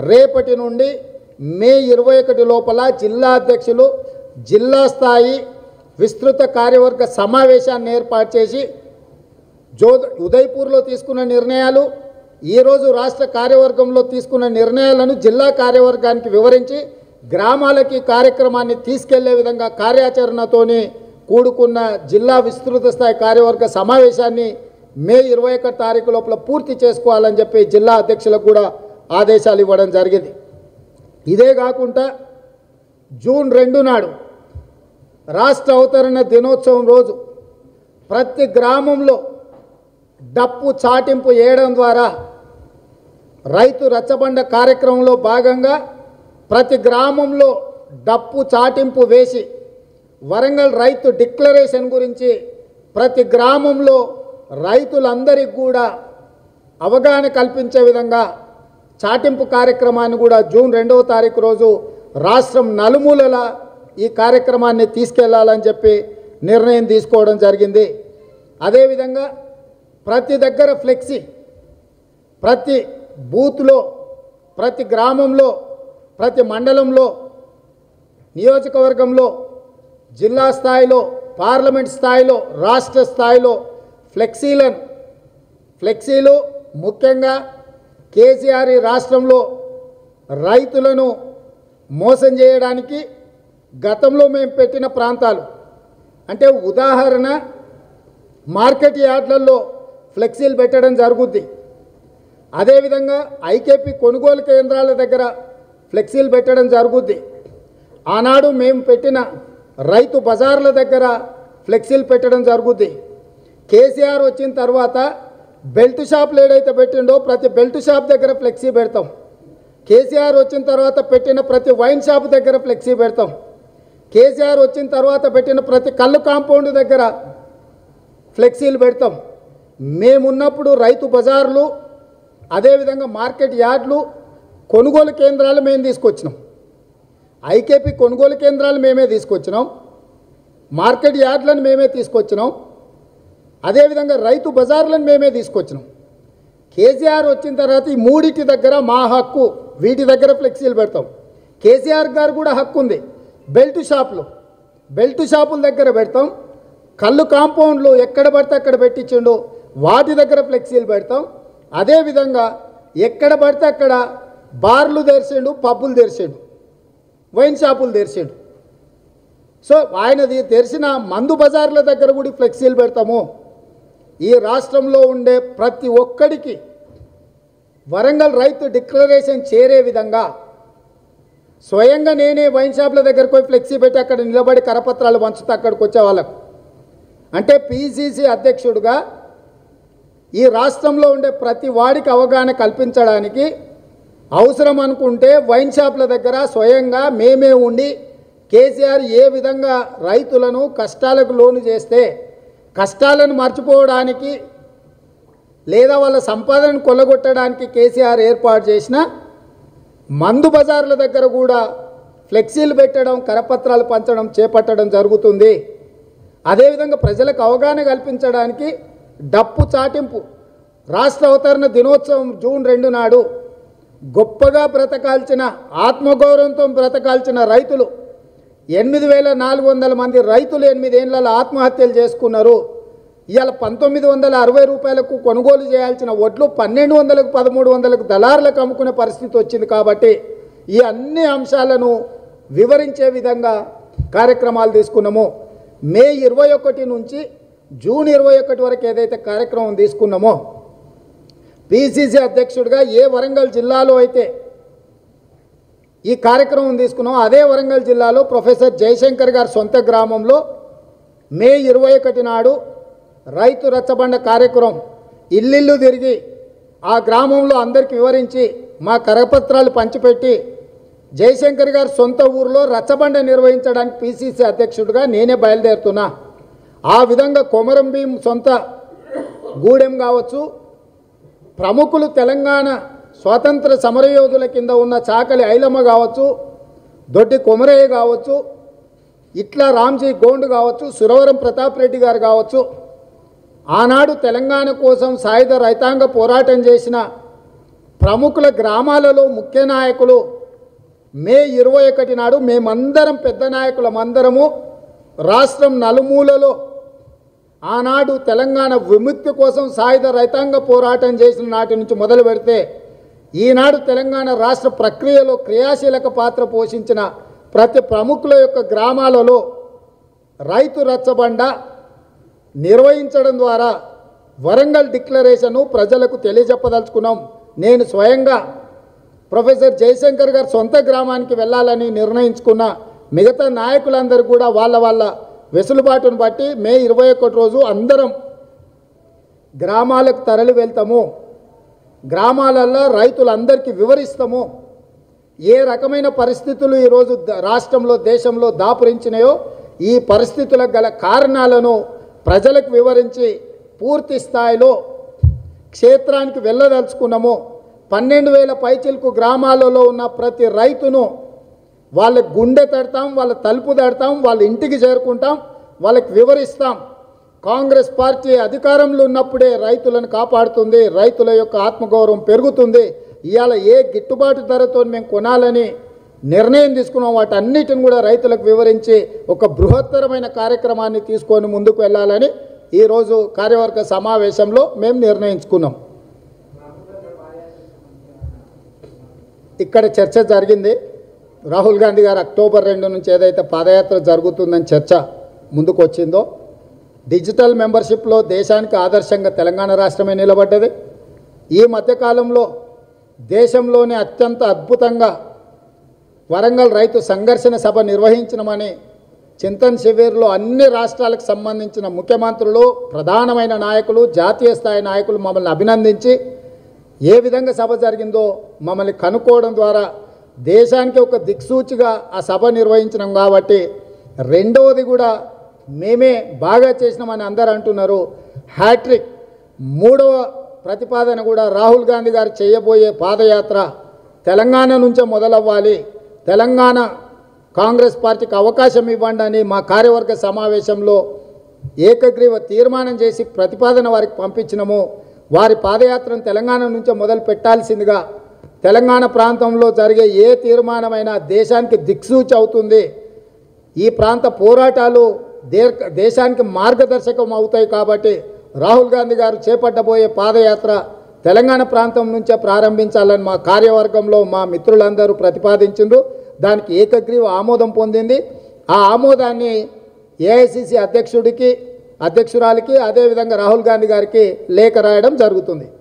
రేపటి నుండి మే ఇరవై ఒకటి లోపల జిల్లా అధ్యక్షులు జిల్లా స్థాయి విస్తృత కార్యవర్గ సమావేశాన్ని ఏర్పాటు చేసి జో ఉదయ్పూర్లో తీసుకున్న నిర్ణయాలు ఈరోజు రాష్ట్ర కార్యవర్గంలో తీసుకున్న నిర్ణయాలను జిల్లా కార్యవర్గానికి వివరించి గ్రామాలకి కార్యక్రమాన్ని తీసుకెళ్లే విధంగా కార్యాచరణతోని కూడుకున్న జిల్లా విస్తృత స్థాయి కార్యవర్గ సమావేశాన్ని మే ఇరవై ఒకటి తారీఖు లోపల పూర్తి చేసుకోవాలని చెప్పి జిల్లా అధ్యక్షులకు కూడా ఆదేశాలు ఇవ్వడం జరిగింది ఇదే కాకుండా జూన్ రెండు నాడు రాష్ట్ర అవతరణ దినోత్సవం రోజు ప్రతి గ్రామంలో డప్పు చాటింపు వేయడం ద్వారా రైతు రచ్చబండ కార్యక్రమంలో భాగంగా ప్రతి గ్రామంలో డప్పు చాటింపు వేసి వరంగల్ రైతు డిక్లరేషన్ గురించి ప్రతి గ్రామంలో రైతులందరికీ కూడా అవగాహన కల్పించే విధంగా చాటింపు కార్యక్రమాన్ని కూడా జూన్ రెండవ తారీఖు రోజు రాష్ట్రం నలుమూలల ఈ కార్యక్రమాన్ని తీసుకెళ్లాలని చెప్పి నిర్ణయం తీసుకోవడం జరిగింది అదేవిధంగా ప్రతి దగ్గర ఫ్లెక్సీ ప్రతి బూత్లో ప్రతి గ్రామంలో ప్రతి మండలంలో నియోజకవర్గంలో జిల్లా స్థాయిలో పార్లమెంట్ స్థాయిలో రాష్ట్ర స్థాయిలో ఫ్లెక్సీలను ఫ్లెక్సీలు ముఖ్యంగా కేసీఆర్ ఈ రాష్ట్రంలో రైతులను మోసం చేయడానికి గతంలో మేము పెట్టిన ప్రాంతాలు అంటే ఉదాహరణ మార్కెట్ యార్డ్లలో ఫ్లెక్సీలు పెట్టడం జరుగుద్ది అదేవిధంగా ఐకేపీ కొనుగోలు కేంద్రాల దగ్గర ఫ్లెక్సీలు పెట్టడం జరుగుద్ది ఆనాడు మేము పెట్టిన రైతు బజార్ల దగ్గర ఫ్లెక్సీలు పెట్టడం జరుగుద్ది కేసీఆర్ వచ్చిన తర్వాత బెల్ట్ షాపులు ఏడైతే పెట్టిండో ప్రతి బెల్ట్ షాప్ దగ్గర ఫ్లెక్సీ పెడతాం కేసీఆర్ వచ్చిన తర్వాత పెట్టిన ప్రతి వైన్ షాప్ దగ్గర ఫ్లెక్సీ పెడతాం కేసీఆర్ వచ్చిన తర్వాత పెట్టిన ప్రతి కళ్ళు కాంపౌండ్ దగ్గర ఫ్లెక్సీలు పెడతాం మేమున్నప్పుడు రైతు బజార్లు అదేవిధంగా మార్కెట్ యార్డ్లు కొనుగోలు కేంద్రాలు మేము తీసుకొచ్చినాం ఐకేపీ కొనుగోలు కేంద్రాలు మేమే తీసుకొచ్చినాం మార్కెట్ యార్డ్లను మేమే తీసుకొచ్చినాం అదేవిధంగా రైతు బజార్లను మేమే తీసుకొచ్చినాం కేసీఆర్ వచ్చిన తర్వాత ఈ మూడింటి దగ్గర మా హక్కు వీటి దగ్గర ఫ్లెక్సీలు పెడతాం కేసీఆర్ గారు కూడా హక్కు ఉంది బెల్ట్ షాపులు బెల్ట్ షాపుల దగ్గర పెడతాం కళ్ళు కాంపౌండ్లు ఎక్కడ పడితే అక్కడ పెట్టించిండు వాటి దగ్గర ఫ్లెక్సీలు పెడతాం అదేవిధంగా ఎక్కడ పడితే అక్కడ బార్లు తెరిచిండు పబ్బులు తెరిచిండు వైన్ షాపులు తెరిచిండు సో ఆయనది తెరిచిన మందు బజార్ల దగ్గర కూడా ఫ్లెక్సీలు పెడతాము ఈ రాష్ట్రంలో ఉండే ప్రతి ఒక్కడికి వరంగల్ రైతు డిక్లరేషన్ చేరే విధంగా స్వయంగా నేనే వైన్ షాప్ల దగ్గరకు పోయి ఫ్లెక్సీ పెట్టి అక్కడ నిలబడి కరపత్రాలు పంచుతా అక్కడికి వచ్చే వాళ్ళకు అంటే పిసిసి అధ్యక్షుడిగా ఈ రాష్ట్రంలో ఉండే ప్రతి వాడికి అవగాహన కల్పించడానికి అవసరం అనుకుంటే వైన్ షాప్ల దగ్గర స్వయంగా మేమే ఉండి కేసీఆర్ ఏ విధంగా రైతులను కష్టాలకు లోను చేస్తే కష్టాలను మర్చిపోవడానికి లేదా వాళ్ళ సంపాదనను కొల్లగొట్టడానికి కేసీఆర్ ఏర్పాటు చేసిన మందు బజార్ల దగ్గర కూడా ఫ్లెక్సీలు పెట్టడం కరపత్రాలు పంచడం చేపట్టడం జరుగుతుంది అదేవిధంగా ప్రజలకు అవగాహన కల్పించడానికి డప్పు చాటింపు రాష్ట్ర అవతరణ దినోత్సవం జూన్ రెండు నాడు గొప్పగా బ్రతకాల్చిన ఆత్మగౌరవంతో బ్రతకాల్చిన రైతులు ఎనిమిది వేల నాలుగు వందల మంది రైతులు ఎనిమిదేళ్లలో ఆత్మహత్యలు చేసుకున్నారు ఇవాళ పంతొమ్మిది వందల అరవై రూపాయలకు కొనుగోలు చేయాల్సిన వడ్లు పన్నెండు వందలకు పదమూడు వందలకు దళారులకు అమ్ముకునే పరిస్థితి వచ్చింది కాబట్టి ఈ అన్ని అంశాలను వివరించే విధంగా కార్యక్రమాలు తీసుకున్నాము మే ఇరవై ఒకటి నుంచి జూన్ ఇరవై ఒకటి వరకు ఏదైతే కార్యక్రమం తీసుకున్నామో పిసిసి అధ్యక్షుడిగా ఏ వరంగల్ జిల్లాలో అయితే ఈ కార్యక్రమం తీసుకున్నాం అదే వరంగల్ జిల్లాలో ప్రొఫెసర్ జయశంకర్ గారి సొంత గ్రామంలో మే ఇరవై ఒకటి నాడు రైతు రచ్చబండ కార్యక్రమం ఇల్లిల్లు తిరిగి ఆ గ్రామంలో అందరికి వివరించి మా కరపత్రాలు పంచిపెట్టి జయశంకర్ గారి సొంత ఊరిలో రచ్చబండ నిర్వహించడానికి పిసిసి అధ్యక్షుడిగా నేనే బయలుదేరుతున్నా ఆ విధంగా కొమరం భీం సొంత గూడెం కావచ్చు ప్రముఖులు తెలంగాణ స్వాతంత్ర సమరయోధుల కింద ఉన్న చాకలి ఐలమ్మ కావచ్చు దొడ్డి కొమరయ్య కావచ్చు ఇట్లా రామ్జీ గోండ్ కావచ్చు సురవరం ప్రతాప్ రెడ్డి గారు కావచ్చు ఆనాడు తెలంగాణ కోసం సాయుధ రైతాంగ పోరాటం చేసిన ప్రముఖుల గ్రామాలలో ముఖ్య నాయకులు మే ఇరవై ఒకటి నాడు మేమందరం పెద్ద నాయకులమందరము రాష్ట్రం నలుమూలలో ఆనాడు తెలంగాణ విముక్తి కోసం సాయుధ రైతాంగ పోరాటం చేసిన నాటి నుంచి మొదలు పెడితే ఈనాడు తెలంగాణ రాష్ట్ర ప్రక్రియలో క్రియాశీలక పాత్ర పోషించిన ప్రతి ప్రముఖుల యొక్క గ్రామాలలో రైతు రచ్చబండ నిర్వహించడం ద్వారా వరంగల్ డిక్లరేషను ప్రజలకు తెలియజెప్పదలుచుకున్నాం నేను స్వయంగా ప్రొఫెసర్ జయశంకర్ గారు సొంత గ్రామానికి వెళ్ళాలని నిర్ణయించుకున్న మిగతా నాయకులందరూ కూడా వాళ్ళ వాళ్ళ వెసులుబాటును బట్టి మే ఇరవై ఒకటి రోజు అందరం గ్రామాలకు తరలి వెళ్తాము గ్రామాలలో రైతులందరికీ వివరిస్తాము ఏ రకమైన పరిస్థితులు ఈరోజు ద- రాష్ట్రంలో దేశంలో దాపురించినాయో ఈ పరిస్థితులకు గల కారణాలను ప్రజలకు వివరించి పూర్తి స్థాయిలో క్షేత్రానికి వెళ్ళదలుచుకున్నాము పన్నెండు వేల పైచిలకు గ్రామాలలో ఉన్న ప్రతి రైతును వాళ్ళ గుండె తడతాం వాళ్ళ తలుపు తడతాం వాళ్ళ ఇంటికి చేరుకుంటాం వాళ్ళకి వివరిస్తాం కాంగ్రెస్ పార్టీ అధికారంలో ఉన్నప్పుడే రైతులను కాపాడుతుంది రైతుల యొక్క ఆత్మగౌరవం పెరుగుతుంది ఇవాళ ఏ గిట్టుబాటు ధరతో మేము కొనాలని నిర్ణయం తీసుకున్నాం వాటన్నిటిని కూడా రైతులకు వివరించి ఒక బృహత్తరమైన కార్యక్రమాన్ని తీసుకొని ముందుకు వెళ్ళాలని ఈరోజు కార్యవర్గ సమావేశంలో మేము నిర్ణయించుకున్నాం ఇక్కడ చర్చ జరిగింది రాహుల్ గాంధీ గారు అక్టోబర్ రెండు నుంచి ఏదైతే పాదయాత్ర జరుగుతుందని చర్చ ముందుకు వచ్చిందో డిజిటల్ మెంబర్షిప్లో దేశానికి ఆదర్శంగా తెలంగాణ రాష్ట్రమే నిలబడ్డది ఈ మధ్యకాలంలో దేశంలోనే అత్యంత అద్భుతంగా వరంగల్ రైతు సంఘర్షణ సభ నిర్వహించడమని చింతన్ శిబిర్లో అన్ని రాష్ట్రాలకు సంబంధించిన ముఖ్యమంత్రులు ప్రధానమైన నాయకులు జాతీయ స్థాయి నాయకులు మమ్మల్ని అభినందించి ఏ విధంగా సభ జరిగిందో మమ్మల్ని కనుక్కోవడం ద్వారా దేశానికి ఒక దిక్సూచిగా ఆ సభ నిర్వహించినాం కాబట్టి రెండవది కూడా మేమే బాగా చేసినామని అందరూ అంటున్నారు హ్యాట్రిక్ మూడవ ప్రతిపాదన కూడా రాహుల్ గాంధీ గారు చేయబోయే పాదయాత్ర తెలంగాణ నుంచే మొదలవ్వాలి తెలంగాణ కాంగ్రెస్ పార్టీకి అవకాశం ఇవ్వండి అని మా కార్యవర్గ సమావేశంలో ఏకగ్రీవ తీర్మానం చేసి ప్రతిపాదన వారికి పంపించినము వారి పాదయాత్రను తెలంగాణ నుంచే మొదలు పెట్టాల్సిందిగా తెలంగాణ ప్రాంతంలో జరిగే ఏ తీర్మానమైనా దేశానికి దిక్సూచి అవుతుంది ఈ ప్రాంత పోరాటాలు దేర్ దేశానికి మార్గదర్శకం అవుతాయి కాబట్టి రాహుల్ గాంధీ గారు చేపట్టబోయే పాదయాత్ర తెలంగాణ ప్రాంతం నుంచే ప్రారంభించాలని మా కార్యవర్గంలో మా మిత్రులందరూ ప్రతిపాదించిండ్రు దానికి ఏకగ్రీవ ఆమోదం పొందింది ఆ ఆమోదాన్ని ఏఐసిసి అధ్యక్షుడికి అధ్యక్షురాలికి అదేవిధంగా రాహుల్ గాంధీ గారికి లేఖ రాయడం జరుగుతుంది